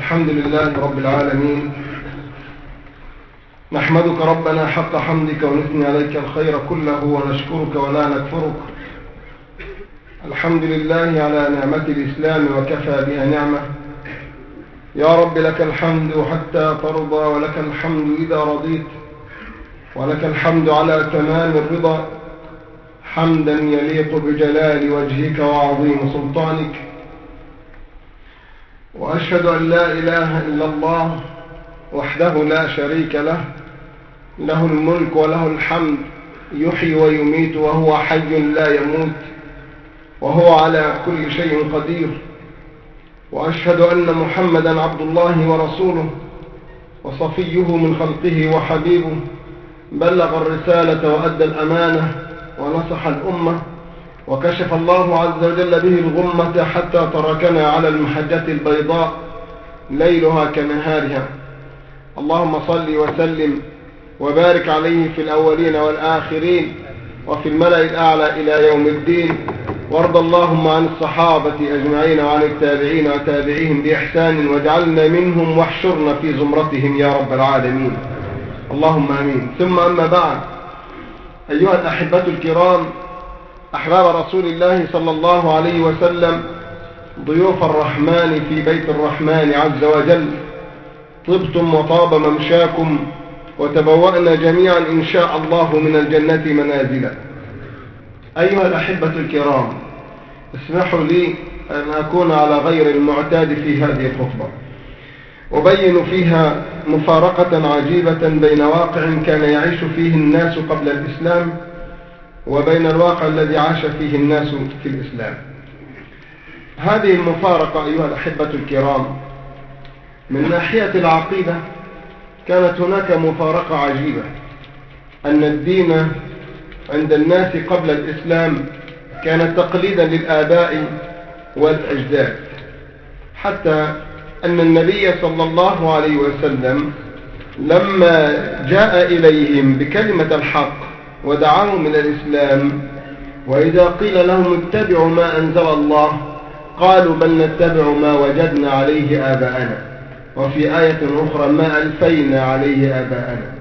الحمد لله رب العالمين نحمدك ربنا حق حمدك ونثني عليك الخير كله ونشكرك ولا نكفرك الحمد لله على نعمة الإسلام وكفى بها نعمة يا رب لك الحمد حتى ترضى ولك الحمد إذا رضيت ولك الحمد على تمام الرضا حمدا يليق بجلال وجهك وعظيم سلطانك وأشهد أن لا إله إلا الله وحده لا شريك له له الملك وله الحمد يحيي ويميت وهو حي لا يموت وهو على كل شيء قدير وأشهد أن محمدا عبد الله ورسوله وصفيه من خلقه وحبيبه بلغ الرسالة وأدى الأمانة ونصح الأمة وكشف الله عز وجل به الغمة حتى تركنا على المحجة البيضاء ليلها كنهارها اللهم صل وسلم وبارك عليه في الأولين والآخرين وفي الملأ الأعلى إلى يوم الدين وارض اللهم عن الصحابة أجمعين وعن التابعين وتابعيهم بإحسان واجعلنا منهم واحشرنا في زمرتهم يا رب العالمين اللهم أمين ثم أما بعد أيها الأحبة الكرام أحباب رسول الله صلى الله عليه وسلم ضيوف الرحمن في بيت الرحمن عز وجل طبتم وطاب ممشاكم وتبوأنا جميعا إن شاء الله من الجنة منازلا أيها الأحبة الكرام اسمحوا لي أن أكون على غير المعتاد في هذه الخطبة أبين فيها مفارقة عجيبة بين واقع كان يعيش فيه الناس قبل الإسلام وبين الواقع الذي عاش فيه الناس في الإسلام هذه المفارقة أيها الأحبة الكرام من ناحية العقيدة كانت هناك مفارقة عجيبة أن الدين عند الناس قبل الإسلام كان تقليدا للآباء والأجداد حتى أن النبي صلى الله عليه وسلم لما جاء إليهم بكلمة الحق ودعاهم إلى الإسلام وإذا قيل لهم اتبعوا ما أنزل الله قالوا بل نتبع ما وجدنا عليه آباءنا وفي آية أخرى ما ألفينا عليه آباءنا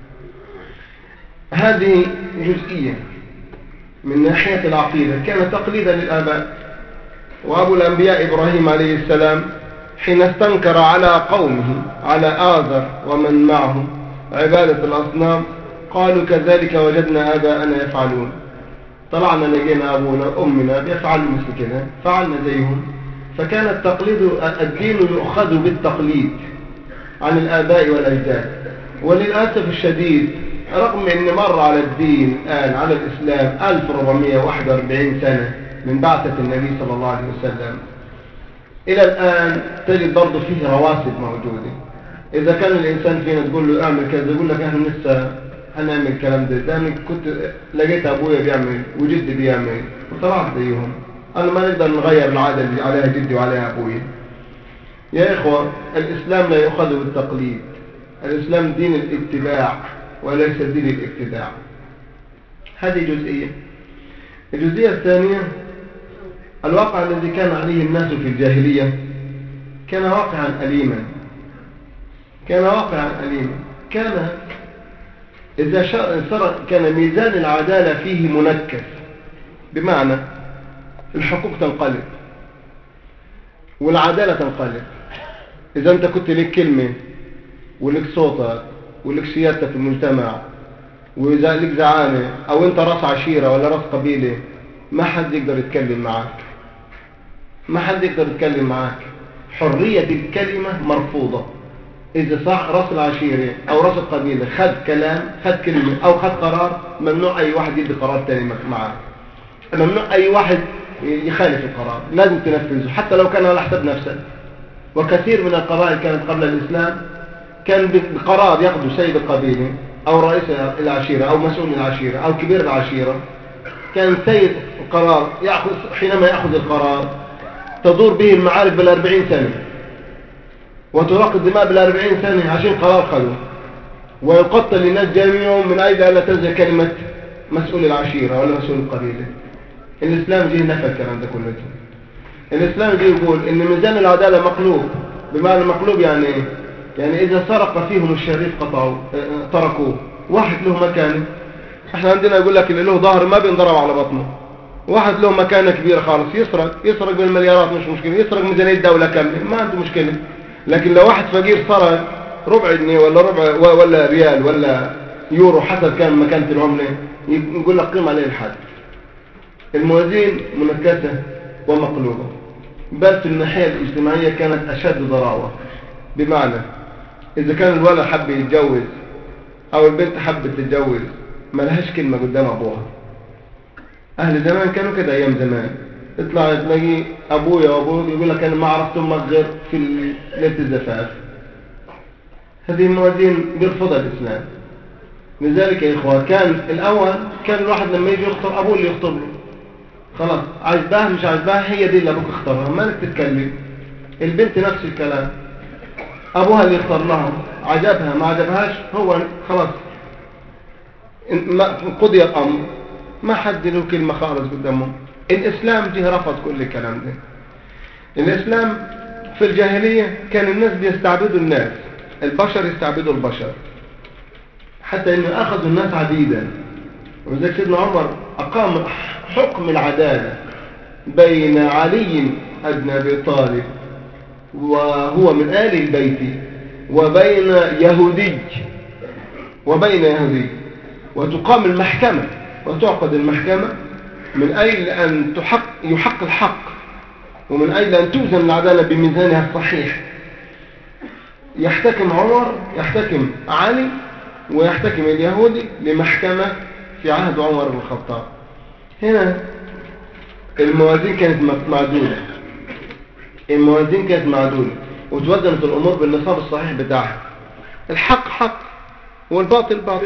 هذه جزئية من ناحية العقيدة كان تقليدا للآباء وأبو الأنبياء إبراهيم عليه السلام حين استنكر على قومه على آذر ومن معه عبادة الأصنام قالوا كذلك وجدنا آباءنا يفعلون طلعنا لقينا أبونا أمنا بيفعلوا مثل كده فعلنا زيهم فكان التقليد الدين يؤخذ بالتقليد عن الآباء والأجداد وللأسف الشديد رغم أن مر على الدين الآن على الإسلام 1441 سنة من بعثة النبي صلى الله عليه وسلم إلى الآن تجد برضه فيه رواسب موجودة إذا كان الإنسان فينا تقول له اعمل كذا يقول لك احنا لسه هنعمل الكلام ده ده كنت لقيت أبويا بيعمل وجدي بيعمل وطلعت زيهم أنا ما نقدر نغير العادة اللي عليها جدي وعليها أبويا يا إخوة الإسلام لا يؤخذ بالتقليد الإسلام دين الاتباع وليس دين الابتداع هذه جزئية الجزئية الثانية الواقع الذي كان عليه الناس في الجاهلية كان واقعا أليما كان واقعا أليما كان إذا صار كان ميزان العدالة فيه منكس بمعنى الحقوق تنقلب والعدالة تنقلب إذا أنت كنت لك كلمة ولك صوتك ولك سيادتك في المجتمع وإذا لك زعامة أو أنت رأس عشيرة ولا رأس قبيلة ما حد يقدر يتكلم معك ما حد يقدر يتكلم معك حرية الكلمة مرفوضة إذا صح رأس العشيرة أو رأس القبيلة خد كلام خد كلمة أو خد قرار ممنوع أي واحد يدي قرار تاني معك ممنوع أي واحد يخالف القرار لازم تنفذه حتى لو كان على حساب نفسك وكثير من القبائل كانت قبل الإسلام كان بقرار ياخذه سيد القبيلة أو رئيس العشيرة أو مسؤول العشيرة أو كبير العشيرة كان سيد القرار يأخذ حينما يأخذ القرار تدور به المعارك بالأربعين سنة وتراق الدماء بالأربعين سنة عشان قرار خذوا ويقتل الناس جميعهم من أجل ألا تنزل كلمة مسؤول العشيرة ولا مسؤول القبيلة الإسلام جه نفى الكلام ده كله الإسلام جه يقول إن ميزان العدالة مقلوب بمعنى مقلوب يعني ايه يعني اذا سرق فيهم الشريف قطعوا اه، تركوه واحد له مكانه احنا عندنا يقول لك اللي له ظهر ما بينضرب على بطنه واحد له مكانة كبيرة خالص يسرق يسرق بالمليارات مش مشكلة يسرق ميزانية الدولة كاملة ما عنده مشكلة لكن لو واحد فقير سرق ربع جنيه ولا ربع ولا ريال ولا يورو حسب كان مكانة العملة يقول لك قيم عليه الحد الموازين منكسة ومقلوبة بل في الناحية الاجتماعية كانت أشد ضراوة بمعنى إذا كان الولد حب يتجوز أو البنت حبت تتجوز ما لهاش كلمة قدام أبوها أهل زمان كانوا كده أيام زمان تطلع تلاقي أبويا وأبوك يقول لك أنا ما عرفت أمك غير في ليلة الزفاف هذه الموازين بيرفضها الإسلام لذلك يا إخوة كان الأول كان الواحد لما يجي يخطر أبوه اللي يخطر له خلاص عايزباها مش عايزباها هي دي اللي أبوك اختارها مالك تتكلم البنت نفس الكلام أبوها اللي يختار لها عجبها ما عجبهاش هو خلاص قضي الأمر ما حد له كلمة خالص قدامهم الإسلام جه رفض كل الكلام ده الإسلام في الجاهلية كان الناس بيستعبدوا الناس البشر يستعبدوا البشر حتى انه اخذوا الناس عبيدا وذلك سيدنا عمر اقام حكم العدالة بين علي ابن ابي طالب وهو من آل البيت وبين يهودي وبين يهودي وتقام المحكمة وتعقد المحكمة من أجل أن تحق يحق الحق ومن أجل أن توزن العدالة بميزانها الصحيح يحتكم عمر يحتكم علي ويحتكم اليهودي لمحكمة في عهد عمر بن الخطاب هنا الموازين كانت معدولة الموازين كانت معدولة وتوزنت الأمور بالنصاب الصحيح بتاعها الحق حق والباطل باطل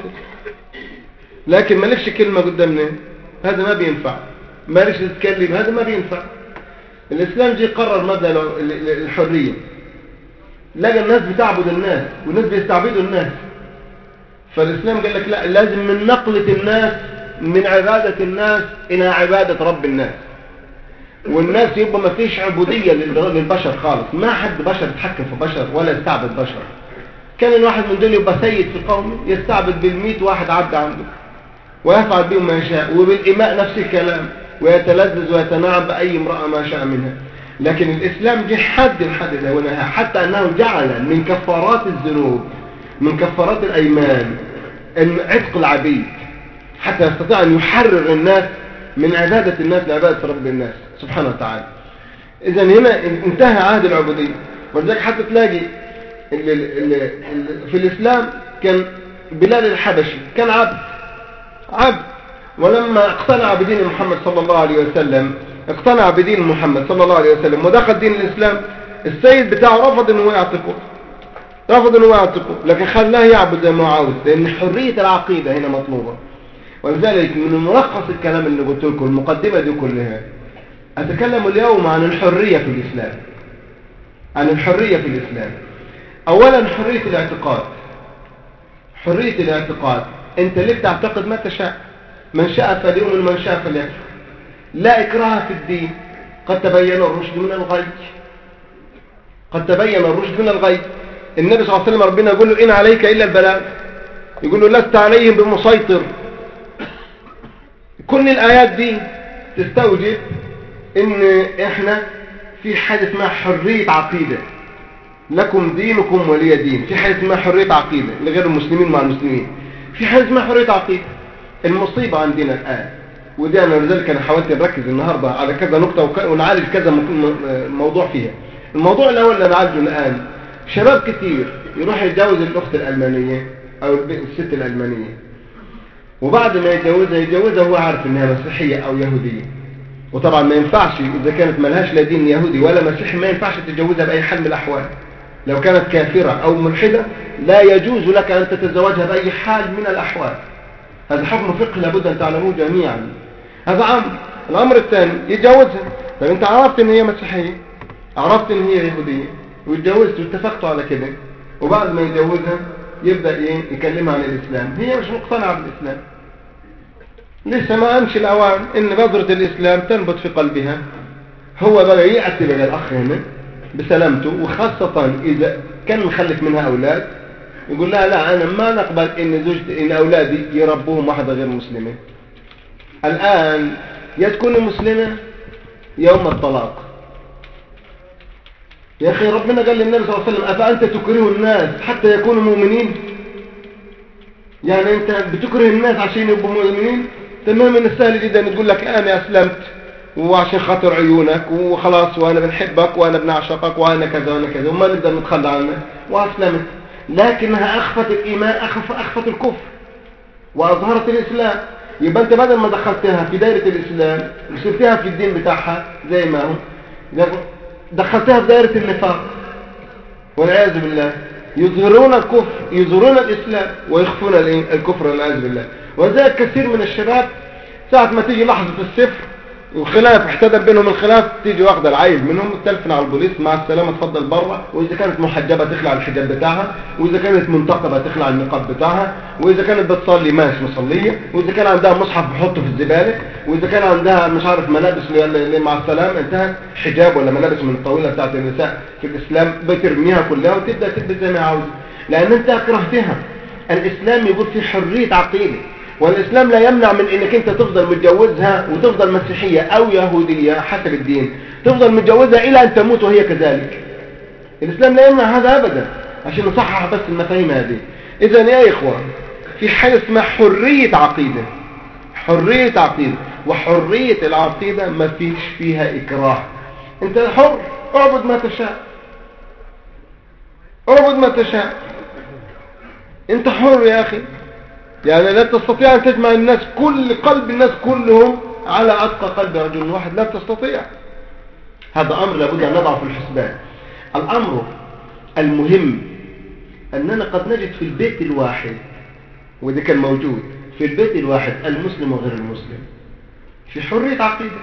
لكن مالكش كلمة قدامنا هذا ما بينفع مالكش تتكلم هذا ما بينفع الإسلام جي قرر مبدأ الحرية لقى الناس بتعبد الناس والناس بيستعبدوا الناس فالإسلام قال لك لا لازم من نقلة الناس من عبادة الناس إلى عبادة رب الناس والناس يبقى ما فيش عبودية للبشر خالص ما حد بشر يتحكم في بشر ولا يستعبد بشر كان الواحد من دول يبقى سيد في قومه يستعبد بالمئة واحد عبد عنده ويفعل بهم ما يشاء وبالإماء نفس الكلام ويتلذذ ويتنعم بأي امرأة ما شاء منها لكن الإسلام جه حد الحد ده ونهى حتى أنه جعل من كفارات الذنوب من كفارات الأيمان أن عتق العبيد حتى يستطيع أن يحرر الناس من عبادة الناس لعبادة رب الناس سبحانه وتعالى إذا هنا انتهى عهد العبودية ولذلك حتى تلاقي اللي اللي في الإسلام كان بلال الحبشي كان عبد عبد ولما اقتنع بدين محمد صلى الله عليه وسلم اقتنع بدين محمد صلى الله عليه وسلم ودخل دين الإسلام السيد بتاعه رفض انه يعتقه رفض انه يعتقه لكن خلاه يعبد زي ما عاوز لان حرية العقيدة هنا مطلوبة ولذلك من ملخص الكلام اللي قلت لكم المقدمة دي كلها أتكلم اليوم عن الحرية في الإسلام عن الحرية في الإسلام أولا حرية الاعتقاد حرية الاعتقاد أنت ليه تعتقد ما تشاء من شاء فليؤمن من شاء فليكفر لا إكراه في الدين قد تبين الرشد من الغي قد تبين الرشد من الغي النبي صلى الله عليه وسلم ربنا يقول له إن عليك إلا البلاغ يقول له لست عليهم بمسيطر كل الآيات دي تستوجب ان احنا في حاجة اسمها حرية عقيدة لكم دينكم ولي دين في حاجة اسمها حرية عقيدة لغير المسلمين مع المسلمين في حاجة اسمها حرية عقيدة المصيبة عندنا الآن ودي أنا لذلك أنا حاولت نركز النهاردة على كذا نقطة ونعالج كذا موضوع فيها الموضوع الأول اللي نعالجه الآن شباب كتير يروح يتجوز الأخت الألمانية أو الست الألمانية وبعد ما يتجوزها يتجوزها وهو عارف انها مسيحية او يهودية وطبعا ما ينفعش اذا كانت ملهاش لا دين يهودي ولا مسيحي ما ينفعش تتجوزها باي حال من الاحوال لو كانت كافرة او ملحدة لا يجوز لك ان تتزوجها باي حال من الاحوال هذا حكم فقه لابد ان تعلموه جميعا هذا امر الامر الثاني يتجوزها طب انت عرفت ان هي مسيحية عرفت ان هي يهودية واتجوزت واتفقتوا على كده وبعد ما يتجوزها يبدأ ايه يكلمها عن الاسلام هي مش مقتنعة بالاسلام لسه ما امشي الاوان ان بذرة الاسلام تنبت في قلبها هو بقى يأتي بقى الاخ هنا بسلامته وخاصة إذا كان مخلف منها أولاد يقول لها لا أنا ما نقبل إن زوجتي إن أولادي يربوهم واحدة غير مسلمة الآن يا تكون مسلمة يوم الطلاق يا أخي ربنا قال للنبي صلى الله عليه وسلم أفأنت تكره الناس حتى يكونوا مؤمنين يعني أنت بتكره الناس عشان يبقوا مؤمنين تمام من السهل جدا تقول لك أنا أسلمت وعشان خاطر عيونك وخلاص وأنا بنحبك وأنا بنعشقك وأنا كذا وأنا كذا وما نقدر نتخلى عنك وأسلمت لكنها أخفت الإيمان أخف أخفت الكفر وأظهرت الإسلام يبقى أنت بدل ما دخلتها في دائرة الإسلام وسبتها في الدين بتاعها زي ما هو دخلتها في دائرة النفاق والعياذ بالله يظهرون الكفر يظهرون الإسلام ويخفون الكفر والعياذ بالله وذلك كثير من الشباب ساعة ما تيجي لحظة الصفر وخلاف احتدم بينهم الخلاف تيجي واخده العيل منهم تلفن على البوليس مع السلامه اتفضل بره واذا كانت محجبه تخلع الحجاب بتاعها واذا كانت منتقبه تخلع النقاب بتاعها واذا كانت بتصلي ماشي مصليه واذا كان عندها مصحف بحطه في الزباله واذا كان عندها مش عارف ملابس اللي مع السلامه انتهت حجاب ولا ملابس من الطويله بتاعت النساء في الاسلام بترميها كلها وتبدا تلبس زي ما عاوزه لان انت اكرهتها الاسلام يقول في حريه عقيده والإسلام لا يمنع من أنك أنت تفضل متجوزها وتفضل مسيحية أو يهودية حسب الدين تفضل متجوزها إلى أن تموت وهي كذلك الإسلام لا يمنع هذا أبدا عشان نصحح بس المفاهيم هذه إذا يا إخوة في حاجة اسمها حرية عقيدة حرية عقيدة وحرية العقيدة ما فيش فيها إكراه أنت حر اعبد ما تشاء اعبد ما تشاء أنت حر يا أخي يعني لا تستطيع أن تجمع الناس كل قلب الناس كلهم على أتقى قلب رجل واحد لا تستطيع هذا أمر لابد أن نضعه في الحسبان الأمر المهم أننا قد نجد في البيت الواحد وده كان موجود في البيت الواحد المسلم وغير المسلم في حرية عقيدة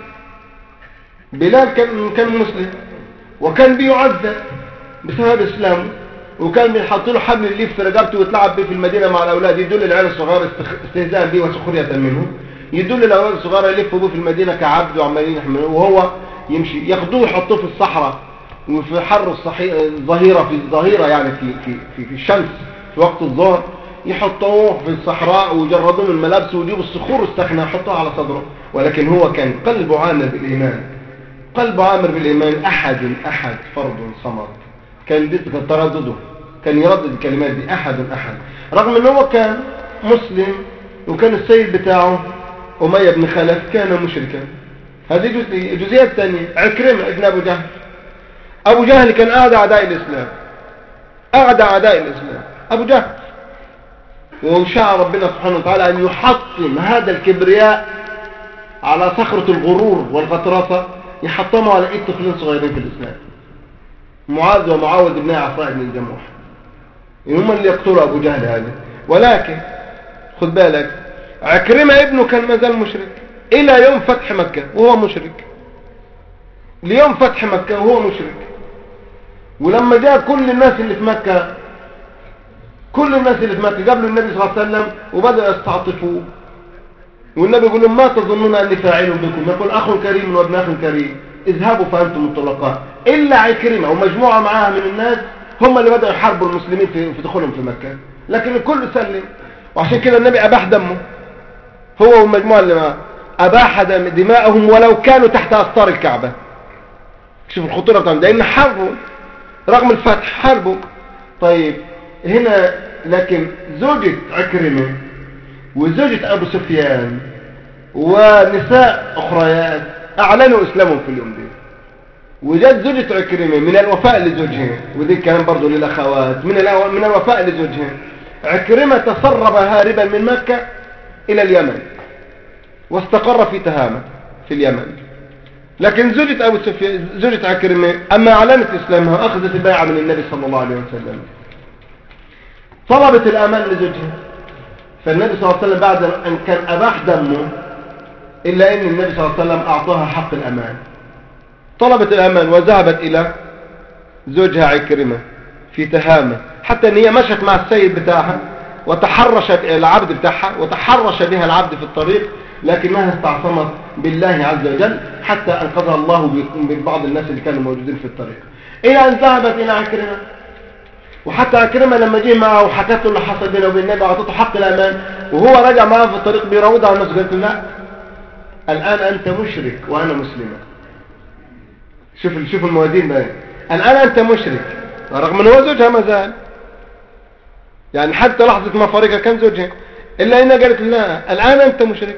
بلال كان كان مسلم وكان بيعذب بسبب إسلامه وكان بيحط له حبل الليف في رقبته ويتلعب به في المدينه مع الاولاد يدل العيال الصغار استهزاء به وسخريه منه يدل الاولاد الصغار يلفوا به في المدينه كعبد وعمالين يحملوه وهو يمشي ياخذوه يحطوه في الصحراء وفي حر الظهيره في الظهيره يعني في في في, في الشمس في وقت الظهر يحطوه في الصحراء ويجردوه من ملابسه ويجيبوا الصخور السخنه يحطوها على صدره ولكن هو كان قلبه عامر بالايمان قلبه عامر بالايمان احد احد فرد صمد كان بيتك تردده كان يردد الكلمات دي أحد أحد رغم أنه هو كان مسلم وكان السيد بتاعه أمية بن خلف كان مشركا هذه جزئية الجزئية الثانية عكرمة ابن أبو جهل أبو جهل كان أعدى أعداء الإسلام أعدى أعداء الإسلام أبو جهل وشاء ربنا سبحانه وتعالى أن يحطم هذا الكبرياء على صخرة الغرور والغطرسة يحطمه على ايد طفلين صغيرين في الإسلام معاذ ومعاوذ بن عفراء بن الجموح هم اللي يقتلوا أبو جهل هذا ولكن خد بالك عكرمة ابنه كان مازال مشرك إلى يوم فتح مكة وهو مشرك ليوم فتح مكة وهو مشرك ولما جاء كل الناس اللي في مكة كل الناس اللي في مكة قبلوا النبي صلى الله عليه وسلم وبدأوا يستعطفوه والنبي يقول لهم ما تظنون أني فاعل بكم يقول أخ كريم وابن أخ كريم اذهبوا فأنتم الطلقاء إلا عكرمة ومجموعة معاها من الناس هم اللي بدأوا يحاربوا المسلمين في, في دخولهم في مكة لكن الكل سلم وعشان كده النبي أباح دمه هو والمجموعة اللي معاه أباح دماءهم ولو كانوا تحت أسطار الكعبة شوف الخطورة بتاعهم لأن حربوا رغم الفتح حربوا طيب هنا لكن زوجة عكرمة وزوجة أبو سفيان ونساء أخريات أعلنوا إسلامهم في اليوم دي وجد زوجة عكرمة من الوفاء لزوجها ودي كان برضو للأخوات من من الوفاء لزوجها عكرمة تسرب هاربا من مكة إلى اليمن واستقر في تهامة في اليمن لكن زوجة أبو سفيان زوجة عكرمة أما أعلنت إسلامها أخذت البيعة من النبي صلى الله عليه وسلم طلبت الأمان لزوجها فالنبي صلى الله عليه وسلم بعد أن كان أباح دمه إلا أن النبي صلى الله عليه وسلم أعطاها حق الأمان طلبت الأمان وذهبت إلى زوجها عكرمة في تهامة حتى أن هي مشت مع السيد بتاعها وتحرش العبد بتاعها وتحرش بها العبد في الطريق لكنها استعصمت بالله عز وجل حتى أنقذها الله من بعض الناس اللي كانوا موجودين في الطريق إلى أن ذهبت إلى عكرمة وحتى عكرمة لما جه معه وحكت له اللي حصل بينه وبين النبي وأعطته حق الأمان وهو رجع معه في الطريق بيراودها على الناس قالت له لا الآن أنت مشرك وأنا مسلمة شوف شوف الموازين بقى الآن أنت مشرك رغم أنه هو زوجها ما زال يعني حتى لحظة ما فرقها كان زوجها إلا إنها قالت لا الآن أنت مشرك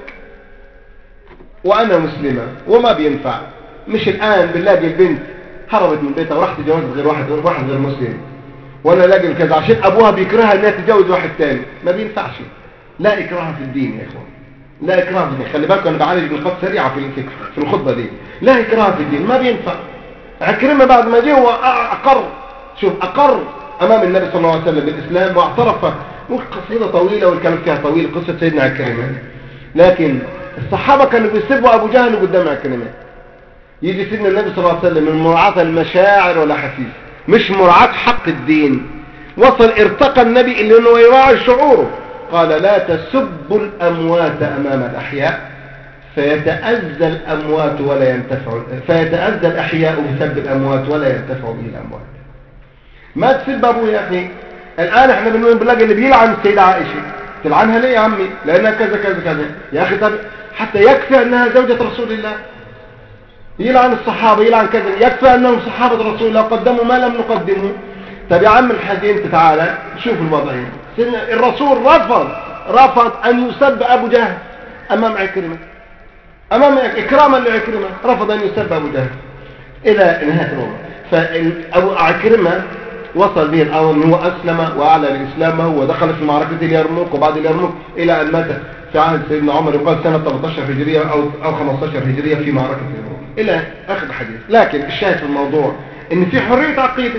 وأنا مسلمة وما بينفع مش الآن بنلاقي البنت هربت من بيتها وراحت تتجوز غير واحد واحد غير مسلم ولا لاقي كذا عشان أبوها بيكرهها إنها تتجوز واحد تاني ما بينفعش لا إكراه في الدين يا إخوان لا إكراه في الدين خلي بالكم أنا بعالج نقاط سريعة في في الخطبة دي لا إكراه في الدين ما بينفع عكرمة بعد ما جه هو أقر شوف أقر أمام النبي صلى الله عليه وسلم بالإسلام واعترف والقصيدة طويلة والكلام فيها طويل قصة سيدنا عكرمة لكن الصحابة كانوا بيسبوا أبو جهل قدام عكرمة يجي سيدنا النبي صلى الله عليه وسلم من مراعاة المشاعر والأحاسيس مش مراعاة حق الدين وصل ارتقى النبي إلى أنه يراعي شعوره قال لا تسبوا الأموات أمام الأحياء فيتأذى الأموات ولا ينتفع فيتأذى الأحياء بسب الأموات ولا ينتفع به الأموات ما تسب أبوه يا أخي الآن احنا بنقول بنلاقي اللي بيلعن السيدة عائشة تلعنها ليه يا عمي لأنها كذا كذا كذا يا أخي طب حتى يكفي أنها زوجة رسول الله يلعن الصحابة يلعن كذا يكفي أنهم صحابة رسول الله قدموا ما لم نقدمه طب يا عم الحاج انت تعالى شوف الوضعية الرسول رفض رفض أن يسب أبو جهل أمام عكرمة أمام إكراما لعكرمة رفض أن يسب أبو جهل إلى نهاية الوضع فأبو عكرمة وصل به الأمر أنه أسلم وأعلن إسلامه ودخل في معركة اليرموك وبعد اليرموك إلى أن مات في عهد سيدنا عمر يقال سنة 13 هجرية أو أو 15 هجرية في معركة اليرموك إلى آخر الحديث لكن الشاهد في الموضوع إن في حرية عقيدة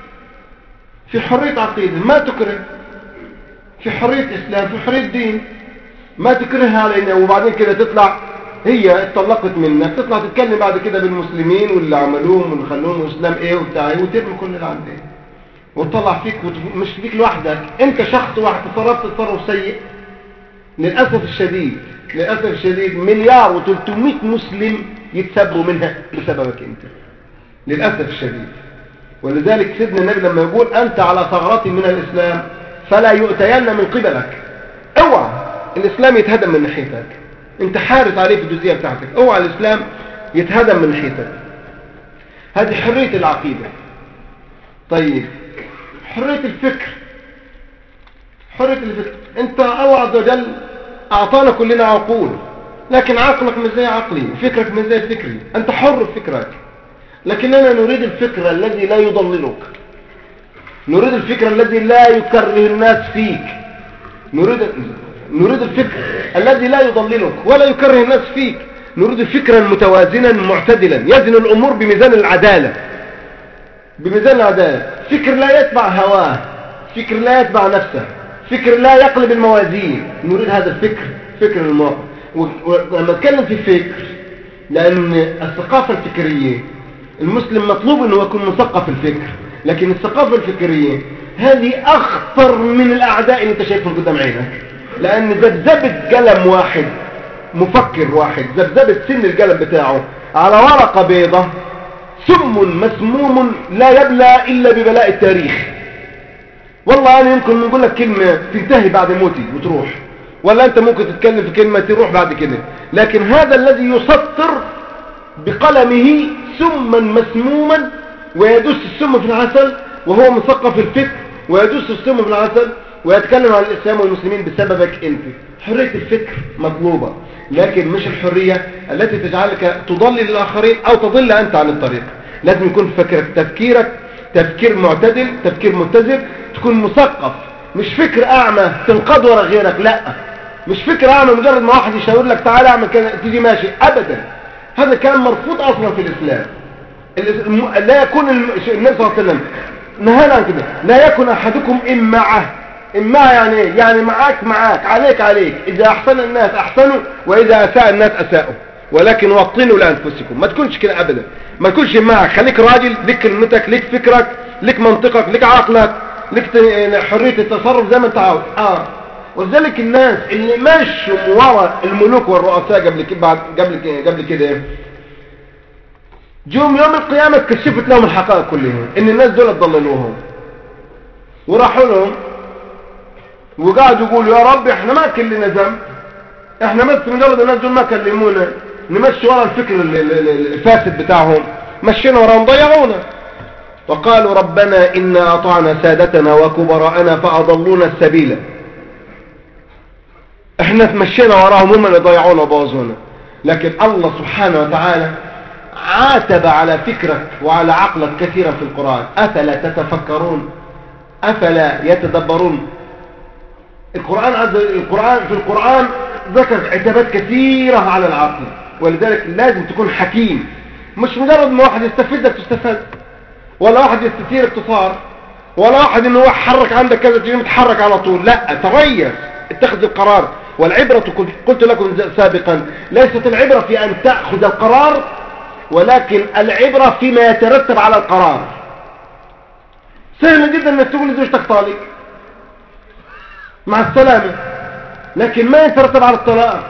في حرية عقيدة ما تكره في حرية إسلام في حرية دين ما تكرهها علينا وبعدين كده تطلع هي اتطلقت منك تطلع تتكلم بعد كده بالمسلمين واللي عملوهم واللي خلوهم اسلام ايه وبتاع ايه وترمي كل اللي عندك وتطلع فيك مش فيك لوحدك انت شخص واحد تصرفت تصرف سيء للاسف الشديد للاسف الشديد مليار و300 مسلم يتسبوا منها بسببك انت للاسف الشديد ولذلك سيدنا النبي لما يقول انت على ثغرة من الاسلام فلا يؤتين من قبلك اوعى الاسلام يتهدم من ناحيتك انت حارس عليه في الجزئية بتاعتك اوعى الاسلام يتهدم من ناحيتك هذه حرية العقيدة طيب حرية الفكر حرية الفكر انت الله عز وجل اعطانا كلنا عقول لكن عقلك مش زي عقلي وفكرك مش زي فكري انت حر في فكرك لكننا نريد الفكر الذي لا يضللك نريد الفكر الذي لا يكره الناس فيك نريد نريد الفكر الذي لا يضللك ولا يكره الناس فيك نريد فكرا متوازنا معتدلا يزن الأمور بميزان العدالة بميزان العدالة فكر لا يتبع هواه فكر لا يتبع نفسه فكر لا يقلب الموازين نريد هذا الفكر فكر المواقف ولما اتكلم في فكر لأن الثقافة الفكرية المسلم مطلوب أنه يكون مثقف الفكر لكن الثقافة الفكرية هذه أخطر من الأعداء اللي انت شايفهم قدام عينك لأن ذبذبة قلم واحد مفكر واحد ذبذبة سن القلم بتاعه على ورقة بيضة سم مسموم لا يبلى إلا ببلاء التاريخ والله أنا يمكن نقول لك كلمة تنتهي بعد موتي وتروح ولا أنت ممكن تتكلم في كلمة تروح بعد كده لكن هذا الذي يسطر بقلمه سما مسموما ويدس السم في العسل وهو مثقف الفكر ويدس السم في العسل ويتكلم عن الإسلام والمسلمين بسببك أنت حرية الفكر مطلوبة لكن مش الحرية التي تجعلك تضلل الآخرين أو تضل أنت عن الطريق لازم يكون فكرك تفكيرك تفكير معتدل تفكير متزن تكون مثقف مش فكر أعمى تنقض ورا غيرك لا مش فكر أعمى مجرد ما واحد يشاور لك تعالى اعمل كذا تيجي ماشي أبدا هذا كان مرفوض أصلا في الإسلام لا يكون النبي صلى الله عليه وسلم نهانا عن كده لا يكن أحدكم إمعه إما يعني ايه يعني معاك معاك عليك عليك إذا أحسن الناس أحسنوا وإذا أساء الناس أساءوا ولكن وطنوا لأنفسكم ما تكونش كده أبدا ما تكونش معك خليك راجل لك كلمتك لك فكرك لك منطقك لك عقلك لك حرية التصرف زي ما انت عاوز آه ولذلك الناس اللي ماشوا وراء الملوك والرؤساء قبل كده قبل قبل كده جوم يوم القيامة كشفت لهم الحقائق كلهم ان الناس دول ضللوهم وراحوا لهم وقعدوا يقولوا يا رب احنا ما كلنا ذنب احنا بس مجرد الناس دول ما كلمونا نمشي ورا الفكر الفاسد بتاعهم مشينا وراهم ضيعونا وقالوا ربنا إنا أطعنا سادتنا وكبراءنا فأضلونا السبيل احنا تمشينا وراهم هم اللي ضيعونا وبوظونا لكن الله سبحانه وتعالى عاتب على فكرك وعلى عقلك كثيرا في القرآن أفلا تتفكرون أفلا يتدبرون القرآن القرآن في القرآن ذكر عتابات كثيرة على العقل ولذلك لازم تكون حكيم مش مجرد ما واحد يستفيدك تستفاد ولا واحد يستثيرك تصار ولا واحد انه يحرك عندك كذا تجي متحرك على طول لا تريث اتخذ القرار والعبرة قلت لكم سابقا ليست العبرة في ان تأخذ القرار ولكن العبرة فيما يترتب على القرار سهل جدا انك تقول لزوجتك طالق مع السلامة لكن ما يترتب على الطلاق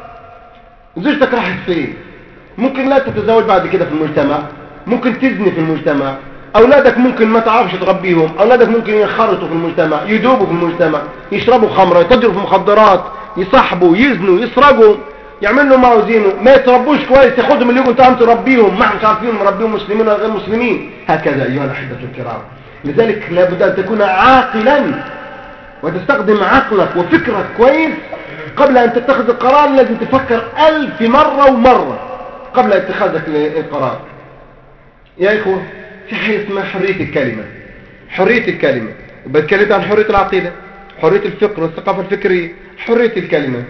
زوجتك راحت فين ممكن لا تتزوج بعد كده في المجتمع ممكن تزني في المجتمع أولادك ممكن ما تعرفش تربيهم أولادك ممكن ينخرطوا في المجتمع يدوبوا في المجتمع يشربوا خمرة يتجروا في مخدرات يصحبوا يزنوا يسرقوا يعملوا ما عاوزينه ما يتربوش كويس ياخدهم اللي يقول تعالوا تربيهم ما احنا عارفين مربيهم مسلمين ولا غير مسلمين هكذا أيها الأحبة الكرام لذلك لابد أن تكون عاقلا وتستخدم عقلك وفكرك كويس قبل أن تتخذ القرار لازم تفكر ألف مرة ومرة قبل اتخاذك القرار يا إخوة في حاجة اسمها حرية الكلمة حرية الكلمة وبتكلمت عن حرية العقيدة حرية الفكر والثقافة الفكرية حرية الكلمة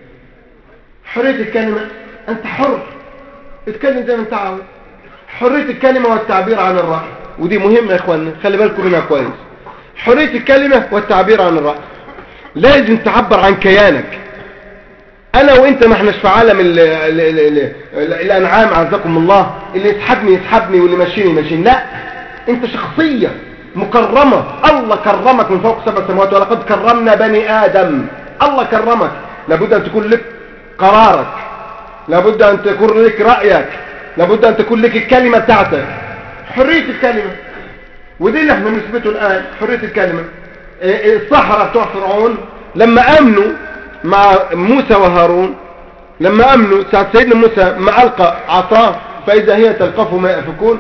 حرية الكلمة أنت حر اتكلم زي ما انت عاوز حرية الكلمة والتعبير عن الرأي ودي مهمة يا إخواننا خلي بالكم منها كويس حرية الكلمة والتعبير عن الرأي لازم تعبر عن كيانك انا وانت ما احناش في عالم ال ال ال ال ال الانعام عزكم الله اللي يسحبني يسحبني واللي ماشيني يمشيني لا انت شخصية مكرمة الله كرمك من فوق سبع سماوات ولقد كرمنا بني ادم الله كرمك لابد ان تكون لك قرارك لابد ان تكون لك رأيك لابد ان تكون لك الكلمة بتاعتك حرية الكلمة ودي اللي احنا بنثبته الان حرية الكلمة الصحراء بتوع فرعون لما امنوا مع موسى وهارون لما امنوا ساعة سيدنا موسى ما القى عصاه فاذا هي تلقف ما يأفكون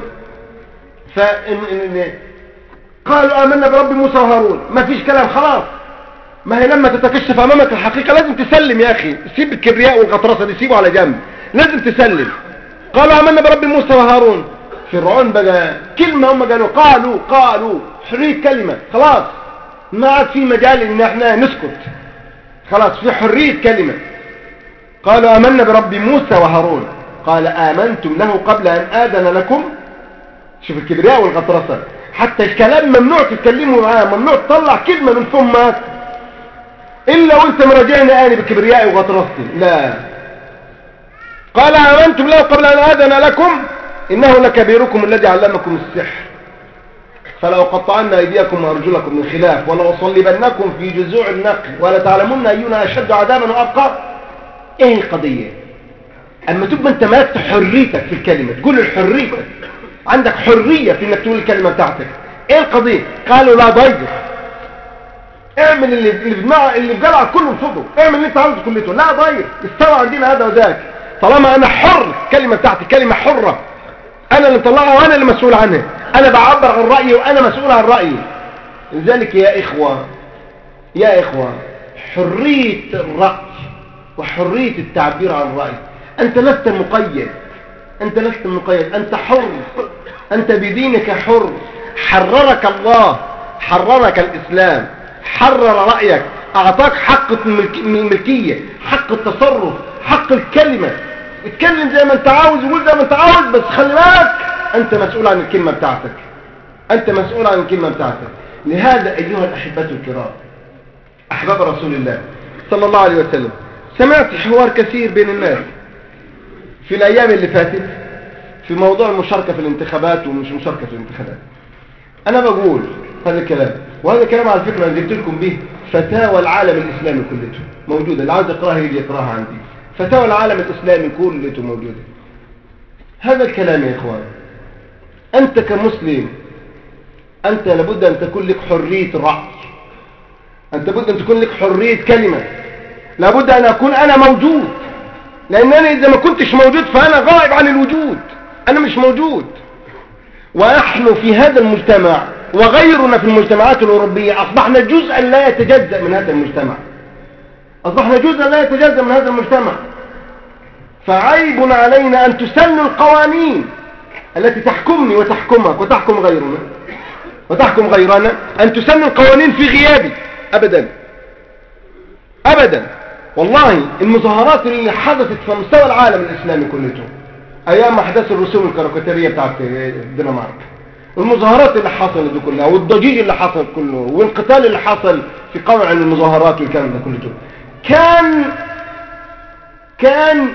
فإن إن قالوا آمنا برب موسى وهارون ما فيش كلام خلاص ما هي لما تتكشف امامك الحقيقة لازم تسلم يا اخي سيب الكبرياء والغطرسة دي سيبه على جنب لازم تسلم قالوا آمنا برب موسى وهارون فرعون بقى كلمة هم قالوا قالوا قالوا حرية كلمة خلاص ما عاد في مجال ان احنا نسكت خلاص في حرية كلمة قالوا آمنا برب موسى وهارون قال آمنتم له قبل أن آذن لكم شوف الكبرياء والغطرسة حتى الكلام ممنوع تتكلموا معاه ممنوع تطلع كلمة من فمك إلا وانت مراجعني آني بكبريائي وغطرستي لا قال آمنتم له قبل أن آذن لكم إنه لكبيركم الذي علمكم السحر فلأقطعن أيديكم وأرجلكم من خلاف ولأصلبنكم في جذوع النقل ولتعلمن أينا أشد عذابا وأبقى إيه القضية أما تبقى أنت مالكت حريتك في الكلمة تقول الحرية عندك حرية في أنك تقول الكلمة بتاعتك إيه القضية قالوا لا ضيق اعمل اللي اللي في دماغك اللي في قلعك كله انفضه اعمل اللي انت عاوزه كلته لا ضيق استوى عندنا هذا وذاك طالما انا حر الكلمة بتاعتي كلمة حرة انا اللي مطلعها وانا اللي مسؤول عنها انا بعبر عن رأيي وانا مسؤول عن رأيي لذلك يا اخوة يا اخوة حرية الرأي وحرية التعبير عن الرأي انت لست مقيد انت لست مقيد انت حر انت بدينك حر حررك الله حررك الاسلام حرر رأيك اعطاك حق الملكية حق التصرف حق الكلمة اتكلم زي ما انت عاوز وقول زي ما انت عاوز بس خلي بالك انت مسؤول عن الكلمة بتاعتك انت مسؤول عن الكلمة بتاعتك لهذا ايها الاحبة الكرام احباب رسول الله صلى الله عليه وسلم سمعت حوار كثير بين الناس في الايام اللي فاتت في موضوع المشاركة في الانتخابات ومش مشاركة في الانتخابات انا بقول هذا الكلام وهذا الكلام على فكرة انا جبت لكم به فتاوى العالم الاسلامي كلته موجودة اللي عاوز يقراها يجي يقراها عندي فتاوى العالم الاسلامي كلته موجودة هذا الكلام يا إخوان أنت كمسلم أنت لابد أن تكون لك حرية رأي أنت لابد أن تكون لك حرية كلمة لابد أن أكون أنا موجود لأن أنا إذا ما كنتش موجود فأنا غائب عن الوجود أنا مش موجود ونحن في هذا المجتمع وغيرنا في المجتمعات الأوروبية أصبحنا جزءا لا يتجزأ من هذا المجتمع أصبحنا جزءا لا يتجزأ من هذا المجتمع فعيب علينا أن تسن القوانين التي تحكمني وتحكمك وتحكم غيرنا وتحكم غيرنا أن تسن القوانين في غيابي أبدا أبدا والله المظاهرات اللي حدثت في مستوى العالم الإسلامي كله أيام أحداث الرسوم الكاريكاتيرية بتاعت الدنمارك المظاهرات اللي حصلت دي كلها والضجيج اللي حصل كله والقتال اللي حصل في قمع المظاهرات والكلام ده كله كان كان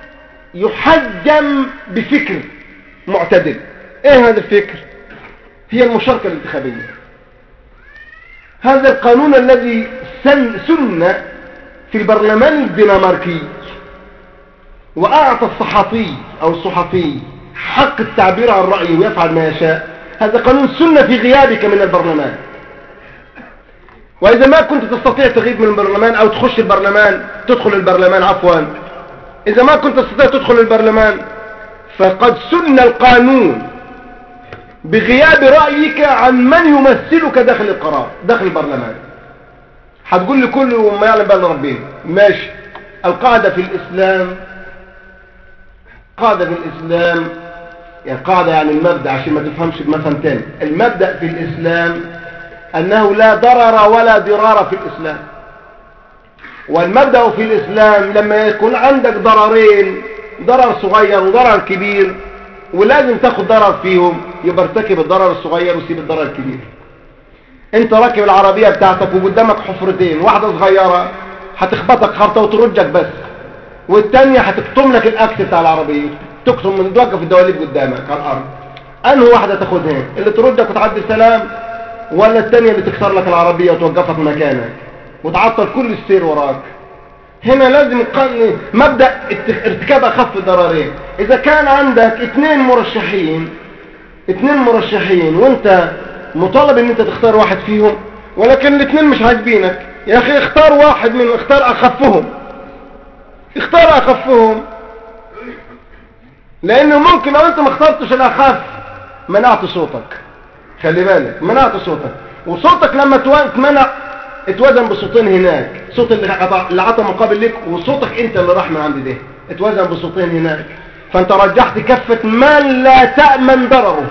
يحجم بفكر معتدل ايه هذا الفكر هي المشاركة الانتخابية هذا القانون الذي سن, سن في البرلمان الدنماركي وأعطى الصحفي أو الصحفي حق التعبير عن رأيه ويفعل ما يشاء هذا قانون سنة في غيابك من البرلمان وإذا ما كنت تستطيع تغيب من البرلمان أو تخش البرلمان تدخل البرلمان عفوا إذا ما كنت تستطيع تدخل البرلمان فقد سن القانون بغياب رأيك عن من يمثلك داخل القرار داخل البرلمان هتقول لي كل ما يعلم بقى ربنا ماشي القاعدة في الإسلام قاعدة في الإسلام يعني قاعدة يعني المبدأ عشان ما تفهمش بمفهوم تاني المبدأ في الإسلام أنه لا ضرر ولا ضرار في الإسلام والمبدأ في الإسلام لما يكون عندك ضررين ضرر صغير وضرر كبير ولازم تاخد ضرر فيهم يبقى ارتكب الضرر الصغير وسيب الضرر الكبير انت راكب العربية بتاعتك وقدامك حفرتين واحدة صغيرة هتخبطك خرطة وترجك بس والتانية هتكتم لك الاكس بتاع العربية تكتم من توقف الدواليب قدامك على الارض انه واحدة تاخدها اللي ترجك وتعدي السلام ولا التانية اللي تكسر لك العربية وتوقفك مكانك وتعطل كل السير وراك هنا لازم يقنن مبدأ ارتكاب اخف الضررين اذا كان عندك اثنين مرشحين اثنين مرشحين وانت مطالب ان انت تختار واحد فيهم ولكن الاثنين مش عاجبينك يا اخي اختار واحد منهم اختار اخفهم اختار اخفهم لانه ممكن لو انت ما اخترتش الاخف منعت صوتك خلي بالك منعت صوتك وصوتك لما تمنع اتوزن بصوتين هناك صوت اللي عطى اللي عطى مقابل لك وصوتك انت اللي راح من عند ده اتوزن بصوتين هناك فانت رجحت كفة من لا تأمن ضرره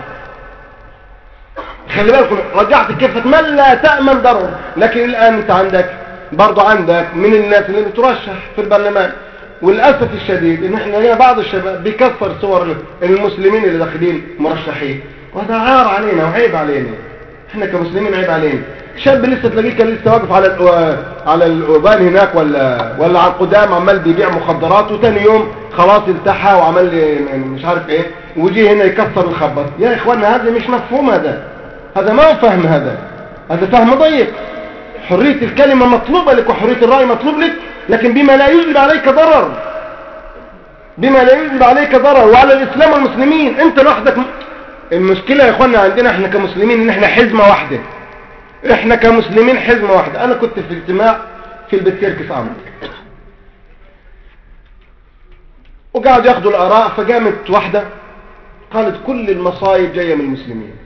خلي بالكم رجعت كفة من لا تأمن ضرره لكن الآن انت عندك برضو عندك من الناس اللي بترشح في البرلمان وللأسف الشديد ان احنا هنا بعض الشباب بيكسر صور المسلمين اللي داخلين مرشحين وهذا عار علينا وعيب علينا احنا كمسلمين عيب علينا شاب لسه تلاقيه كان لسه واقف على على الأوبان هناك ولا ولا على القدام عمال بيبيع مخدرات وتاني يوم خلاص التحى وعمل لي مش عارف ايه ويجي هنا يكسر ويخبط يا اخوانا هذا مش مفهوم هذا هذا ما هو فهم هذا هذا فهم ضيق حرية الكلمة مطلوبة لك وحرية الرأي مطلوب لك لكن بما لا يجلب عليك ضرر بما لا يجلب عليك ضرر وعلى الإسلام والمسلمين انت لوحدك المشكلة يا اخوانا عندنا احنا كمسلمين ان احنا حزمة واحدة احنا كمسلمين حزمة واحدة انا كنت في اجتماع في البتيركس عمر وقعدوا ياخدوا الاراء فقامت واحدة قالت كل المصايب جاية من المسلمين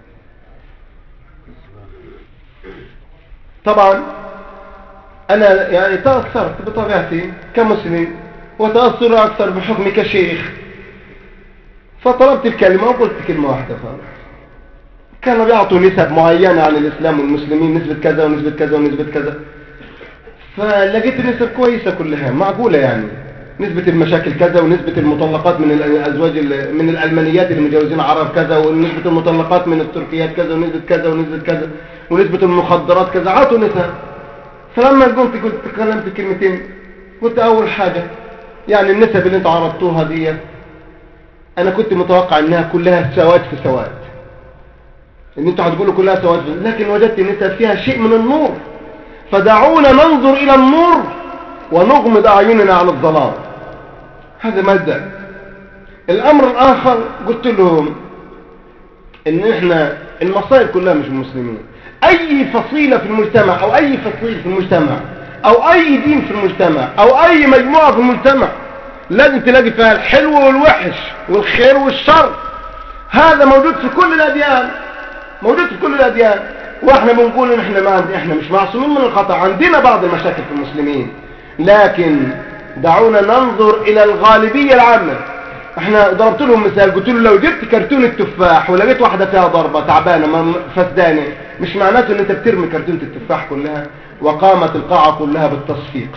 طبعا انا يعني تأثرت بطبيعتي كمسلم وتأثر اكثر بحكمي كشيخ فطلبت الكلمة وقلت كلمة واحدة خالص كانوا بيعطوا نسب معينة عن الإسلام والمسلمين نسبة كذا ونسبة كذا ونسبة كذا فلقيت النسب كويسة كلها معقولة يعني نسبة المشاكل كذا ونسبة المطلقات من الأزواج من الألمانيات اللي متجوزين عرب كذا ونسبة المطلقات من التركيات كذا ونسبة كذا ونسبة كذا ونسبة المخدرات كذا عطوا نسب فلما قلت قلت تكلمت كلمتين قلت أول حاجة يعني النسب اللي انت عرضتوها دي أنا كنت متوقع أنها كلها سواد في سواد ان انتوا هتقولوا كلها سواد لكن وجدت نسب فيها شيء من النور فدعونا ننظر إلى النور ونغمض أعيننا عن الظلام هذا مبدأ الامر الاخر قلت لهم ان احنا المصائب كلها مش المسلمين اي فصيلة في المجتمع او اي فصيل في المجتمع او اي دين في المجتمع او اي مجموعة في المجتمع لازم تلاقي فيها الحلو والوحش والخير والشر هذا موجود في كل الاديان موجود في كل الاديان واحنا بنقول ان احنا ما احنا مش معصومين من الخطا عندنا بعض المشاكل في المسلمين لكن دعونا ننظر الى الغالبيه العامه احنا ضربت لهم مثال قلت له لو جبت كرتون التفاح ولقيت واحده فيها ضربه تعبانه فسدانه مش معناته ان انت بترمي كرتونه التفاح كلها وقامت القاعه كلها بالتصفيق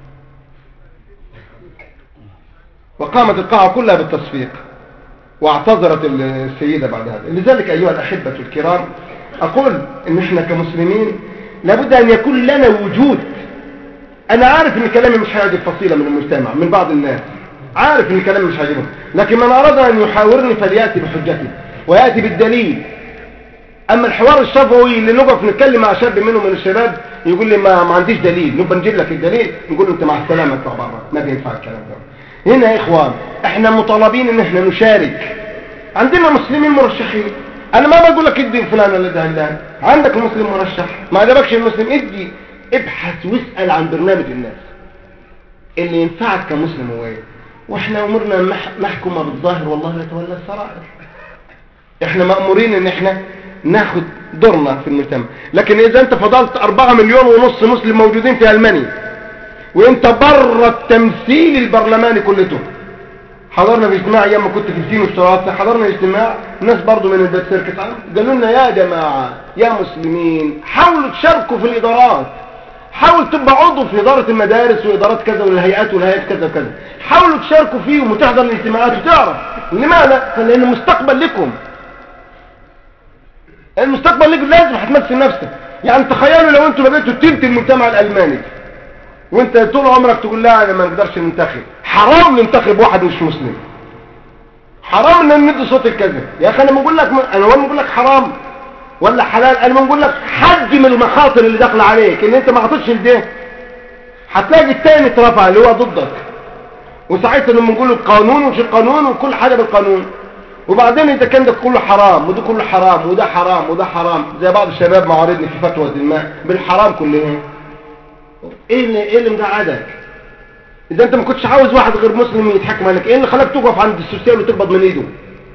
وقامت القاعه كلها بالتصفيق واعتذرت السيدة بعد هذا لذلك أيها الأحبة الكرام أقول إن إحنا كمسلمين لابد أن يكون لنا وجود أنا عارف إن كلامي مش هيعجب فصيلة من المجتمع من بعض الناس عارف إن كلامي مش هيعجبهم لكن من أراد أن يحاورني فليأتي بحجته ويأتي بالدليل أما الحوار الشفوي اللي نقف نتكلم مع شاب منهم من الشباب يقول لي ما, ما عنديش دليل نبقى نجيب لك الدليل نقول له أنت مع السلامة اطلع بره ما بينفع الكلام ده هنا يا إخوان احنا مطالبين ان احنا نشارك عندنا مسلمين مرشحين انا ما بقول لك ادي فلان ولا ده لا عندك المسلم مرشح ما عجبكش المسلم ادي ابحث واسأل عن برنامج الناس اللي ينفعك كمسلم هو ايه واحنا امرنا نحكم بالظاهر والله يتولى السرائر احنا مأمورين ان احنا ناخد دورنا في المجتمع لكن اذا انت فضلت اربعة مليون ونص مسلم موجودين في المانيا وانت بره التمثيل البرلماني كلته حضرنا في اجتماع ايام ما كنت في الدين والشرائط حضرنا اجتماع ناس برضو من البيت سيركس قالوا لنا يا جماعة يا مسلمين حاولوا تشاركوا في الادارات حاول تبقى عضو في إدارة المدارس وإدارات كذا والهيئات والهيئات كذا وكذا حاولوا تشاركوا فيهم وتحضر الاجتماعات وتعرف لماذا؟ لأن المستقبل لكم المستقبل لكم لازم هتمثل نفسك يعني تخيلوا لو انتوا بقيتوا تلت المجتمع الألماني وانت طول عمرك تقول لا انا ما نقدرش ننتخب حرام ننتخب واحد مش مسلم حرام ان ندي صوت الكذب يا اخي انا بقول لك انا ولا بقول لك حرام ولا حلال انا بقول لك حجم المخاطر اللي داخله عليك ان انت ما عطيتش لده هتلاقي التاني اترفع اللي هو ضدك وساعتها لما نقول القانون ومش القانون وكل حاجه بالقانون وبعدين اذا كان ده كله حرام وده كله حرام وده حرام وده حرام زي بعض الشباب معارضني في فتوى الماء بالحرام كلهم ايه اللي ايه اللي مقعدك اذا انت ما كنتش عاوز واحد غير مسلم يتحكم عليك ايه اللي خلاك تقف عند السوسيال وتقبض من ايده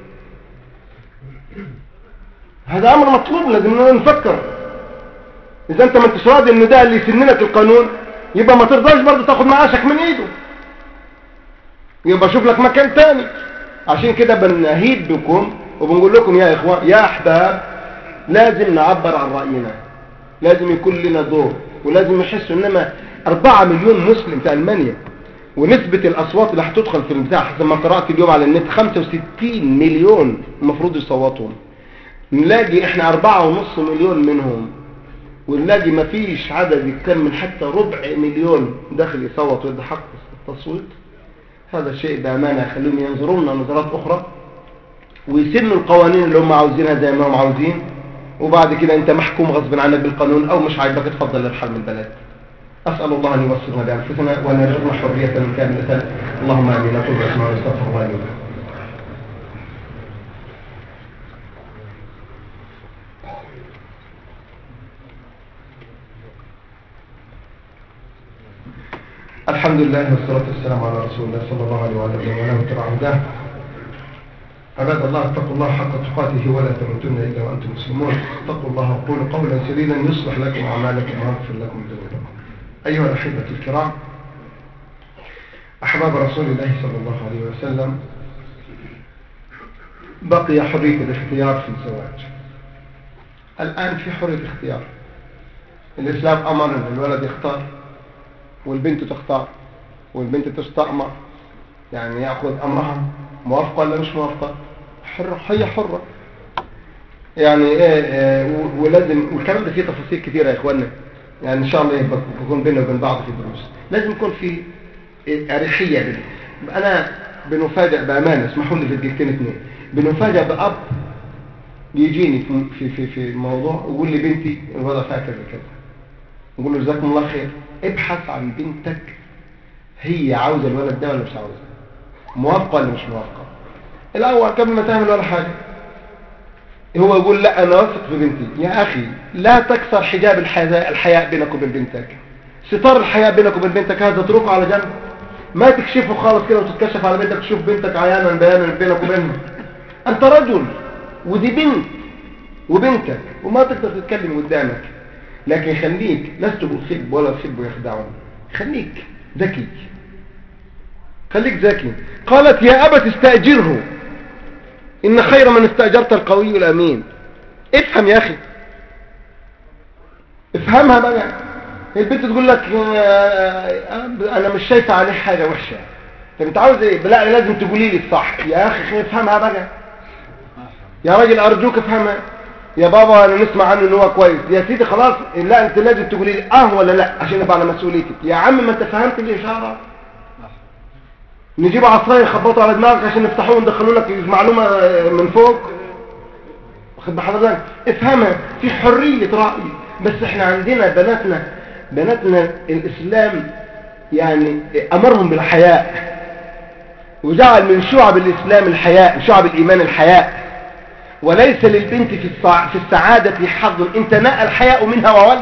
هذا امر مطلوب لازم نفكر اذا انت ما انتش راضي ان ده اللي يسننك القانون يبقى ما ترضاش برضه تاخد معاشك من ايده يبقى شوف لك مكان تاني عشان كده بنهيد بكم وبنقول لكم يا اخوان يا احباب لازم نعبر عن راينا لازم يكون لنا دور ولازم يحسوا انما 4 مليون مسلم في المانيا ونسبة الاصوات اللي هتدخل في البتاع حسب ما قرأت اليوم على النت 65 مليون المفروض يصوتوا نلاقي احنا أربعة ونص مليون منهم ونلاقي ما فيش عدد يكمل حتى ربع مليون داخل يصوت ويدي حق التصويت هذا الشيء بأمانة يخليهم ينظرون لنا نظرات أخرى ويسنوا القوانين اللي هم عاوزينها زي ما هم عاوزين وبعد كده انت محكوم غصب عنك بالقانون او مش عاجبك تفضل للحل من البلد أسأل الله أن يوصلنا بأنفسنا وأن يرزقنا حرية كاملة اللهم آمين أقول أسماء واستغفر الله لي الحمد لله والصلاة والسلام على رسول الله صلى الله عليه وآله وسلم وله تبع هداه عباد الله اتقوا الله حق تقاته ولا تموتن إلا وأنتم مسلمون اتقوا الله وقولوا قولا سديدا يصلح لكم أعمالكم ويغفر لكم ذنوبكم أيها الأحبة الكرام أحباب رسول الله صلى الله عليه وسلم بقي حرية الاختيار في الزواج الآن في حرية اختيار الإسلام أمر أن الولد يختار والبنت تختار والبنت تستأمر يعني يأخذ أمرها موافقة ولا مش موافقة حرة هي حرة يعني ايه, إيه ولازم والكلام ده فيه تفاصيل كثيرة يا اخوانا يعني ان شاء الله يكون بيننا وبين بعض في الدروس لازم يكون في اريحية بيننا انا بنفاجئ بامانه اسمحوا لي في دقيقتين اثنين بنفاجئ باب يجيني في في في في الموضوع ويقول لي بنتي الوضع فيها كذا كذا نقول له جزاكم الله خير ابحث عن بنتك هي عاوزه الولد ده ولا مش عاوزه موافقه ولا مش موافقه الاول قبل ما تعمل ولا حاجه هو يقول لا انا واثق في بنتي يا اخي لا تكسر حجاب الحياء الحياء بينك وبين بنتك ستار الحياء بينك وبين بنتك هذا اتركه على جنب ما تكشفه خالص كده وتتكشف على بنتك تشوف بنتك عيانا بيانا بينك وبينها انت رجل ودي بنت وبنتك وما تقدر تتكلم قدامك لكن خليك لست بخب ولا خب يخدعون خليك ذكي خليك ذكي قالت يا أبت استأجره إن خير من استأجرت القوي الأمين افهم يا أخي افهمها بقى البنت تقول لك أنا مش شايفة عليه حاجة وحشة طب انت عاوز ايه لا لازم تقولي لي الصح يا أخي افهمها بقى يا راجل أرجوك افهمها يا بابا انا نسمع عنه ان هو كويس يا سيدي خلاص لا انت لازم تقولي لي اه ولا لا عشان ابقى على مسؤوليتك يا عم ما انت فهمت الاشاره نجيب عصايه يخبطوا على دماغك عشان يفتحوه وندخلوا لك معلومه من فوق واخد بحضرتك افهمها في حريه راي بس احنا عندنا بناتنا بناتنا الاسلام يعني امرهم بالحياء وجعل من شعب الاسلام الحياء شعب الايمان الحياء وليس للبنت في الصع... في السعادة حظ إن تناء الحياء منها وول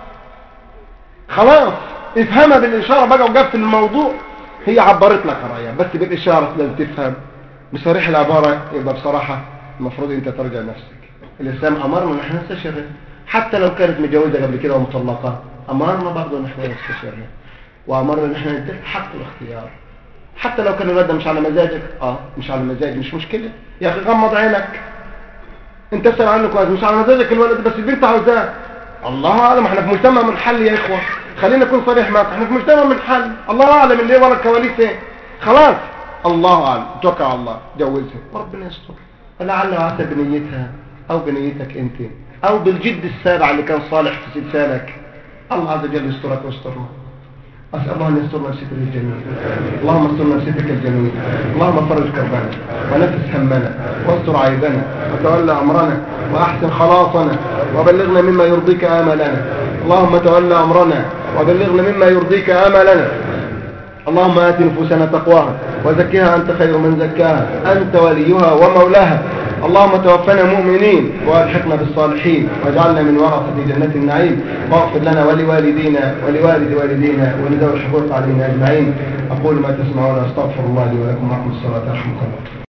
خلاص افهمها بالإشارة بقى وقفت الموضوع هي عبرت لك رأيها بس بالإشارة لازم تفهم بصريح العبارة يبقى بصراحة المفروض أنت ترجع نفسك الإسلام أمرنا أن احنا نستشيرها حتى لو كانت متجوزة قبل كده ومطلقة أمرنا برضه أن احنا نستشيرها وأمرنا أن احنا نديك حق الاختيار حتى لو كان الولد مش على مزاجك اه مش على مزاجك مش مشكلة يا أخي غمض عينك انت اسال عنه كويس مش على مزاجك الولد بس البنت عاوزاه الله اعلم احنا في مجتمع من حل يا اخوه خلينا نكون صريح معاك احنا في مجتمع من حل الله اعلم اللي ورا الكواليس ايه خلاص الله اعلم توكل على الله جوزها وربنا يستر لعل وعسى بنيتها او بنيتك انت او بالجد السابع اللي كان صالح في لسانك الله عز وجل يسترك ويسترنا أسأل الله أن يسترنا بستر الجميل اللهم استرنا بسترك الجميل اللهم فرج كربنا ونفس همنا واستر عيبنا وتولى أمرنا وأحسن خلاصنا وبلغنا مما يرضيك آملنا اللهم تولى أمرنا وبلغنا مما يرضيك آملنا اللهم آت نفوسنا تقواها وزكها أنت خير من زكاها أنت وليها ومولاها اللهم توفنا مؤمنين والحقنا بالصالحين واجعلنا من ورثة جنة النعيم واغفر لنا ولوالدينا ولوالد والدينا ولذوي الحقوق علينا أجمعين أقول ما تسمعون أستغفر الله لي ولكم ورحمة الصلاة رحمة الله